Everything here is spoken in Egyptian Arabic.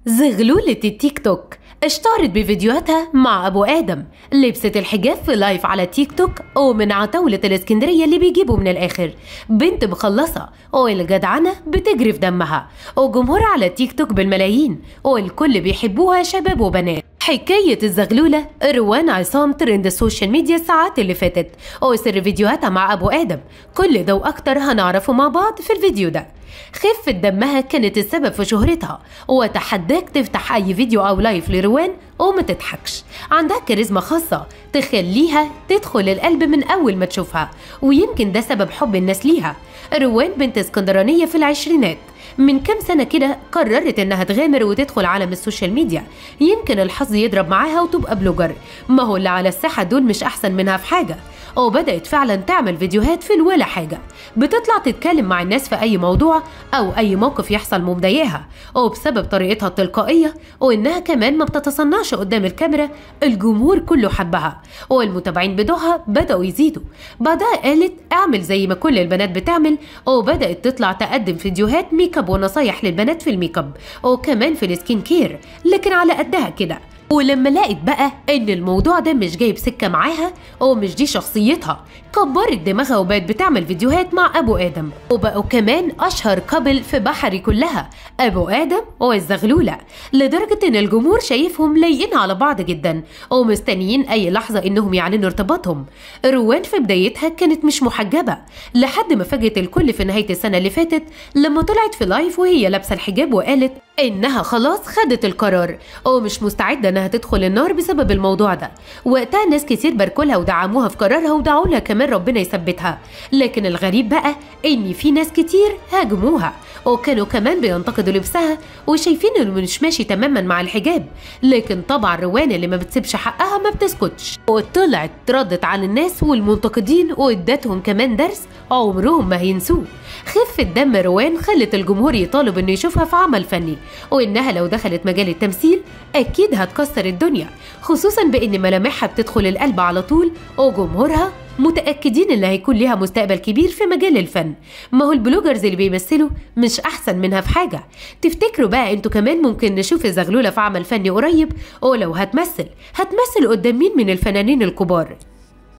زغلولة التيك توك اشتهرت بفيديوهاتها مع أبو آدم لبست الحجاب في لايف على تيك توك ومن عتاولة الإسكندرية اللي بيجيبوا من الآخر بنت مخلصة والجدعنة بتجري في دمها وجمهور على تيك توك بالملايين والكل بيحبوها شباب وبنات حكاية الزغلولة روان عصام ترند السوشيال ميديا الساعات اللي فاتت وسر فيديوهاتها مع أبو آدم كل ده وأكتر هنعرفه مع بعض في الفيديو ده خفة دمها كانت السبب في شهرتها وتحداك تفتح أي فيديو أو لايف لروان وما تضحكش عندها كاريزما خاصة تخليها تدخل القلب من أول ما تشوفها ويمكن ده سبب حب الناس ليها روان بنت اسكندرانية في العشرينات من كام سنة كده قررت إنها تغامر وتدخل عالم السوشيال ميديا يمكن الحظ يضرب معاها وتبقى بلوجر ما هو اللي على الساحة دول مش أحسن منها في حاجة وبدأت فعلا تعمل فيديوهات في ولا حاجة بتطلع تتكلم مع الناس في أي موضوع أو أي موقف يحصل مضايقها وبسبب طريقتها التلقائية وإنها كمان ما بتتصنعش قدام الكاميرا الجمهور كله حبها والمتابعين بتوعها بدأوا يزيدوا بعدها قالت اعمل زي ما كل البنات بتعمل وبدأت تطلع تقدم فيديوهات ميك اب ونصايح للبنات في الميك اب وكمان في السكين كير لكن على قدها كده ولما لقت بقى ان الموضوع ده مش جايب سكه معاها ومش دي شخصيتها كبرت دماغها وبقت بتعمل فيديوهات مع ابو ادم وبقوا كمان اشهر كابل في بحري كلها ابو ادم والزغلوله لدرجه ان الجمهور شايفهم لايقين على بعض جدا ومستنيين اي لحظه انهم يعلنوا ارتباطهم روان في بدايتها كانت مش محجبه لحد ما فاجئت الكل في نهايه السنه اللي فاتت لما طلعت في لايف وهي لابسه الحجاب وقالت انها خلاص خدت القرار ومش مستعده انها تدخل النار بسبب الموضوع ده وقتها ناس كتير باركولها ودعموها في قرارها ودعوا لها كمان ربنا يثبتها لكن الغريب بقى ان في ناس كتير هاجموها وكانوا كمان بينتقدوا لبسها وشايفين انه مش ماشي تماما مع الحجاب لكن طبعا روان اللي ما بتسيبش حقها ما بتسكتش وطلعت ردت على الناس والمنتقدين وادتهم كمان درس عمرهم ما هينسوه خفة دم روان خلت الجمهور يطالب انه يشوفها في عمل فني وانها لو دخلت مجال التمثيل اكيد هتكسر الدنيا خصوصا بان ملامحها بتدخل القلب على طول وجمهورها متأكدين إن هيكون ليها مستقبل كبير في مجال الفن ما هو البلوجرز اللي بيمثلوا مش أحسن منها في حاجة تفتكروا بقى انتوا كمان ممكن نشوف الزغلولة في عمل فني قريب ولو هتمثل هتمثل قدام مين من الفنانين الكبار